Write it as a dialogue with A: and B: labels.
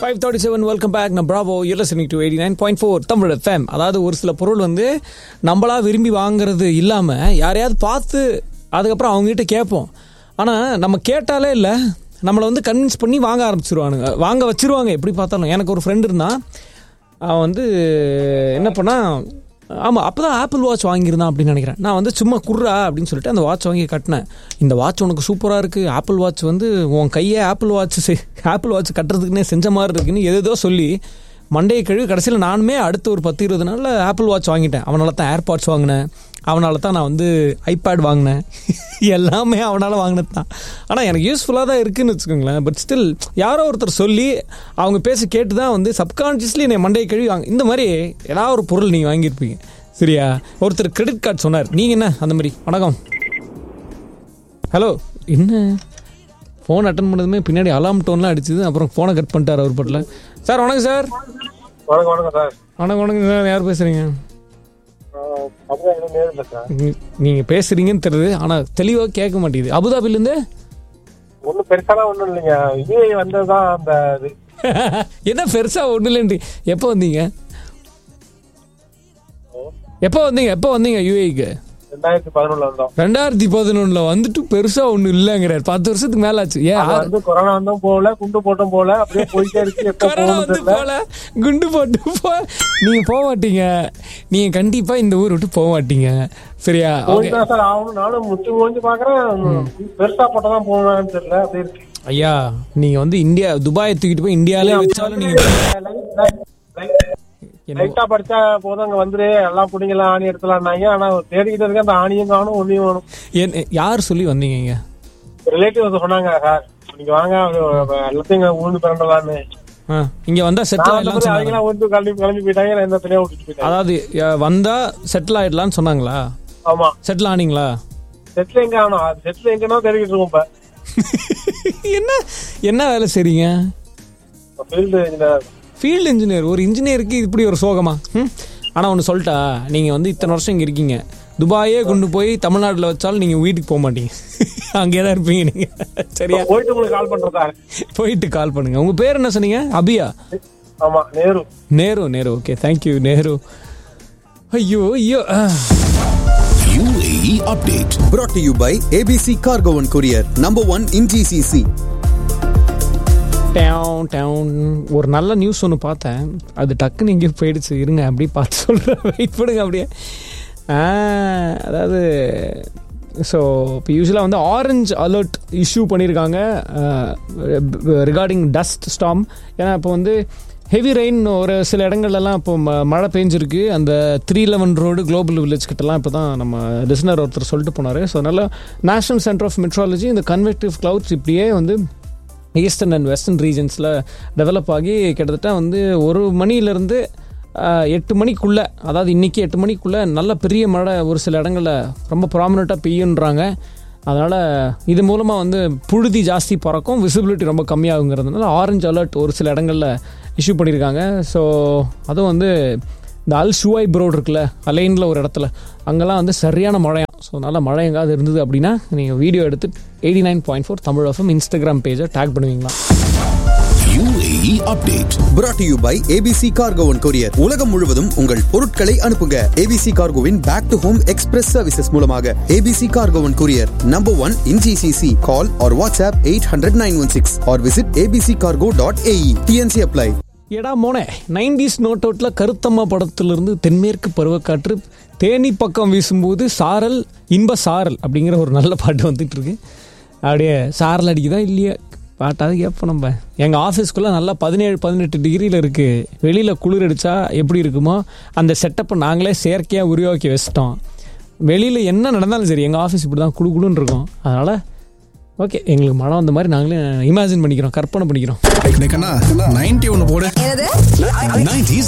A: Five thirty seven welcome back நான் Bravo listening to eighty nine point four Tamil FM அதாவது ஒரு சில பொருள் வந்து நம்மளா விரும்பி வாங்குறது இல்லாமல் யாரையாவது பார்த்து அதுக்கப்புறம் அவங்ககிட்ட கேட்போம் ஆனால் நம்ம கேட்டாலே இல்லை நம்மளை வந்து கன்வின்ஸ் பண்ணி வாங்க ஆரம்பிச்சிருவானுங்க வாங்க வச்சிருவாங்க எப்படி பார்த்தாலும் எனக்கு ஒரு ஃப்ரெண்டு இருந்தான் அவன் வந்து என்ன பண்ணா ஆமாம் அப்போ தான் ஆப்பிள் வாட்ச் வாங்கியிருந்தான் அப்படின்னு நினைக்கிறேன் நான் வந்து சும்மா குர்ரா அப்படின்னு சொல்லிட்டு அந்த வாட்ச் வாங்கி கட்டினேன் இந்த வாட்ச் உனக்கு சூப்பராக இருக்குது ஆப்பிள் வாட்ச் வந்து உன் கையை ஆப்பிள் வாட்ச் ஆப்பிள் வாட்ச் கட்டுறதுக்குன்னே செஞ்ச மாதிரி இருக்குன்னு எதேதோ சொல்லி மண்டையை கழுவி கடைசியில் நானுமே அடுத்த ஒரு பத்து இருபது நாளில் ஆப்பிள் வாட்ச் வாங்கிட்டேன் அவனால தான் ஏர்பாட்ஸ் வாங்கினேன் அவனால தான் நான் வந்து ஐபேட் வாங்கினேன் எல்லாமே அவனால் வாங்கினது தான் ஆனால் எனக்கு யூஸ்ஃபுல்லாக தான் இருக்குன்னு வச்சுக்கோங்களேன் பட் ஸ்டில் யாரோ ஒருத்தர் சொல்லி அவங்க பேச கேட்டு தான் வந்து சப்கான்ஷியஸ்லி என்னை மண்டையை கழுவி வாங்க இந்த மாதிரி ஏதாவது ஒரு பொருள் நீங்கள் வாங்கியிருப்பீங்க சரியா ஒருத்தர் கிரெடிட் கார்டு சொன்னார் நீங்கள் என்ன அந்த மாதிரி வணக்கம் ஹலோ என்ன ஃபோன் அட்டன் பண்ணதுமே பின்னாடி அலாம் டோன்லாம் அடிச்சுது அப்புறம் ஃபோனை கட் பண்ணிட்டார் அவர் பட்டில் சார் வணக்கம் சார்
B: வணக்கம் வணக்கம் சார்
A: வணக்கம் வணக்கம் சார் யார் பேசுகிறீங்க
B: அப்படியே எனக்கு நேரில் பேசுறேன்
A: நீங்கள் பேசுகிறீங்கன்னு தெரியுது ஆனால் தெளிவாக கேட்க மாட்டேங்குது அபுதாபிலேருந்து
B: ஒன்றும் பெருசாலாம் ஒன்றும் இல்லைங்க யூஏ வந்ததுதான் அந்த இது
A: என்ன பெருசாக ஒன்றும் இல்லைன்ட்டு எப்போ வந்தீங்க எப்போ வந்தீங்க எப்போ வந்தீங்க யூஏக்கு
B: ரெண்டாயிரத்தி பதினொன்றுல வந்தோம்
A: ரெண்டாயிரத்தி பதினொன்றில் வந்துட்டு பெருசாக ஒன்றும் இல்லைங்கிறார் பத்து வருஷத்துக்கு மேலே ஆச்சு ஏன்
B: அது வந்து கொரோனா வந்தும் போகல குண்டு போட்டும் போகல அப்படியே போயிட்டே இருக்கு எப்போ
A: கொரோனா
B: போகணும்
A: வந்து
B: தெரியல
A: போல குண்டு போட்டு போ நீங்க போக மாட்டீங்க நீங்க கண்டிப்பா இந்த ஊர் விட்டு போக மாட்டீங்க சரியா ஓகே
B: போயிட்டு சார் ஆகணும் நானும் முச்சு முடிஞ்சு பாக்குறேன் பெருசா போட்டதான் போகணும்னு தெரியல அப்படி இருக்கு
A: ஐயா நீங்க வந்து இந்தியா துபாயை தூக்கிட்டு போய் இந்தியாலே வச்சாலும் நீங்க என்ன-
B: லைட்டா படிச்சா போதும் அங்க வந்துரு எல்லாம் பிடிங்கலாம் ஆணி எடுத்துலாம்னாங்க ஆனா தேடிக்கிட்டு இருக்க அந்த ஆணியும் காணும் ஒன்னையும் வேணும்
A: என்ன- யார் சொல்லி வந்தீங்க இங்க
B: ரிலேட்டிவ் வந்து சொன்னாங்க சார் நீங்க வாங்க அது எல்லாத்தையும் இங்க உழுந்து பிறண்டலான்னு
A: ஆ, இங்க வந்தா செட்டில்
B: நான்
A: ஆயிடலாம்
B: வந்து
A: சொன்னாங்க
B: அவங்களாம் வந்து கிளம்பி கிளம்பி போயிட்டாங்க நான் இந்த தனியா விட்டுட்டு போயிட்டாங்க
A: அதாவது அ, வந்தா செட்டில் ஆயிடலாம்னு சொன்னாங்களா
B: ஆமா
A: செட்டில் ஆனீங்களா
B: செட்டில் எங்க ஆகணும் செட்டில் எங்கன்னா தேடிக்கிட்டு இருக்கோம் இப்ப
A: என்ன என்ன வேலை செய்றீங்க
B: ஃபீல்டு இன்ஜினியர்
A: ஃபீல்டு இன்ஜினியர் ஒரு இன்ஜினியருக்கு இப்படி ஒரு சோகமா ம் ஆனால் ஒன்று சொல்லிட்டா நீங்கள் வந்து இத்தனை வருஷம் இங்கே இருக்கீங்க துபாயே கொண்டு போய் தமிழ்நாட்டில் வச்சாலும் நீங்கள் வீட்டுக்கு போக மாட்டீங்க அங்கே தான் இருப்பீங்க நீங்கள் சரியா
B: போயிட்டு உங்களுக்கு கால் பண்றதா
A: போயிட்டு கால் பண்ணுங்க உங்கள் பேர் என்ன சொன்னீங்க அபியா
B: ஆமா நேரு
A: நேரு நேரு ஓகே தேங்க்யூ நேரு ஐயோ ஐயோ ஆ.
C: UAE update.
D: brought to you by ABC Cargo and Courier, number one in GCC.
A: டவுன் டவுன் ஒரு நல்ல நியூஸ் ஒன்று பார்த்தேன் அது டக்குன்னு எங்கேயோ போயிடுச்சு இருங்க அப்படியே பார்த்து சொல்கிறேன் வெயிட் பண்ணுங்க அப்படியே ஆ, அதாவது ஸோ இப்போ யூஸ்வலாக வந்து ஆரஞ்ச் அலர்ட் இஷ்யூ பண்ணியிருக்காங்க ரிகார்டிங் டஸ்ட் ஸ்டாம் ஏன்னா இப்போ வந்து ஹெவி ரெயின் ஒரு சில இடங்கள்லாம் இப்போ ம- மழை பெஞ்சிருக்கு அந்த three eleven road global village கிட்டலாம் இப்போ தான் நம்ம லிசனர் ஒருத்தர் சொல்லிட்டு போனார் ஸோ அதனால் நேஷனல் சென்டர் ஆஃப் மெட்ராலஜி இந்த கன்வெக்டிவ் கிளவுட்ஸ் இப்படியே வந்து ஈஸ்டர்ன் அண்ட் வெஸ்டர்ன் ரீஜன்ஸில் டெவலப் ஆகி கிட்டத்தட்ட வந்து ஒரு மணிலேருந்து எட்டு மணிக்குள்ளே அதாவது இன்றைக்கி எட்டு மணிக்குள்ளே நல்ல பெரிய மழை ஒரு சில இடங்களில் ரொம்ப ப்ராமினெண்ட்டாக பெய்யுன்றாங்க அதனால் இது மூலமாக வந்து புழுதி ஜாஸ்தி பறக்கும் விசிபிலிட்டி ரொம்ப கம்மியாகுங்கிறதுனால ஆரஞ்சு அலர்ட் ஒரு சில இடங்களில் இஷ்யூ பண்ணியிருக்காங்க ஸோ அதுவும் வந்து இந்த அல் ஷுவாய் ப்ரோட் இருக்குல்ல அலைனில் ஒரு இடத்துல அங்கெல்லாம் வந்து சரியான மழையாம் ஸோ நல்ல மழை எங்காவது இருந்தது அப்படின்னா நீங்கள் வீடியோ எடுத்து eighty nine point four Tamil FM Instagram பேஜை டேக் பண்ணுவீங்களா
C: UAE update.
D: brought to you by ABC Cargo and Courier. உலகம் முழுவதும் உங்கள் பொருட்களை அனுப்புங்க ABC Cargoவின் back to home express services மூலமாக ABC Cargo and Courier, number one in GCC. Call or WhatsApp 800-916 or visit abccargo.ae. TNC apply.
A: எடா மோனே nineties note அவுட்டில் கருத்தம்மா படத்திலிருந்து தென்மேற்கு பருவக்காற்று தேனி பக்கம் வீசும்போது சாரல் இன்ப சாரல் அப்படிங்கிற ஒரு நல்ல பாட்டு வந்துட்டு இருக்கு அப்படியே சாரல் அடிக்குதா இல்லையா பாட்டாவது கேட்போம் நம்ம எங்கள் ஆஃபீஸ்க்குள்ளே நல்லா பதினேழு பதினெட்டு டிகிரியில் இருக்குது வெளியில் குளிர் அடித்தா எப்படி இருக்குமோ அந்த செட்டப்பை நாங்களே செயற்கையாக உருவாக்கி வச்சிட்டோம் வெளியில் என்ன நடந்தாலும் சரி எங்கள் ஆஃபீஸ் இப்படி தான் குழு குழுன்னு இருக்கும் அதனால் ஓகே எங்களுக்கு மழை வந்த மாதிரி நாங்களே இமேஜின் பண்ணிக்கிறோம் கற்பனை பண்ணிக்கிறோம்
E: நைன்டி ஒன்னு போடு
F: என்னது
C: 90s